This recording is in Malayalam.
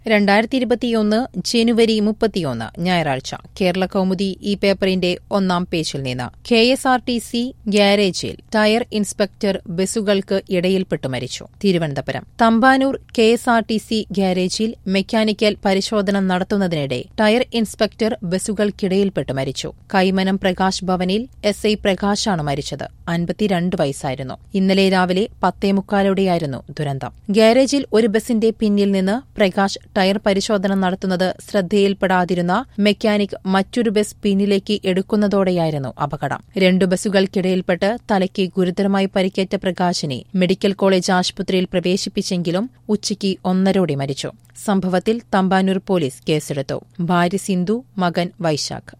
രണ്ടായിരത്തി ഇരുപത്തിയൊന്ന് ജനുവരി മുപ്പത്തിയൊന്ന് ഞായറാഴ്ച കേരള കൗമുദി ഈ പേപ്പറിന്റെ ഒന്നാം പേജിൽ നിന്ന് K S R T C ഗ്യാരേജിൽ ടയർ ഇൻസ്പെക്ടർ ബസ്സുകൾക്ക് ഇടയിൽപ്പെട്ടു മരിച്ചു Thiruvananthapuram Thampanoor K S R T C ഗ്യാരേജിൽ മെക്കാനിക്കൽ പരിശോധന നടത്തുന്നതിനിടെ ടയർ ഇൻസ്പെക്ടർ ബസ്സുകൾക്കിടയിൽപ്പെട്ടു മരിച്ചു കൈമനം പ്രകാശ് ഭവനിൽ എസ് ഐ പ്രകാശാണ് മരിച്ചത് അൻപത്തിരണ്ട് വയസ്സായിരുന്നു ഇന്നലെ രാവിലെ പത്തേമുക്കാലോടെയായിരുന്നു ദുരന്തം ഗ്യാരേജിൽ ഒരു ബസിന്റെ പിന്നിൽ നിന്ന് പ്രകാശ് ടയർ പരിശോധന നടത്തുന്നത് ശ്രദ്ധയിൽപ്പെടാതിരുന്ന മെക്കാനിക് മറ്റൊരു ബസ് പിന്നിലേക്ക് എടുക്കുന്നതോടെയായിരുന്നു അപകടം രണ്ടു ബസ്സുകൾക്കിടയിൽപ്പെട്ട് തലയ്ക്ക് ഗുരുതരമായി പരിക്കേറ്റ പ്രകാശിനെ മെഡിക്കൽ കോളേജ് ആശുപത്രിയിൽ പ്രവേശിപ്പിച്ചെങ്കിലും ഉച്ചയ്ക്ക് ഒന്നരോടെ മരിച്ചു സംഭവത്തിൽ തമ്പാനൂർ പോലീസ് കേസെടുത്തു ഭാര്യ സിന്ധു മകൻ വൈശാഖ്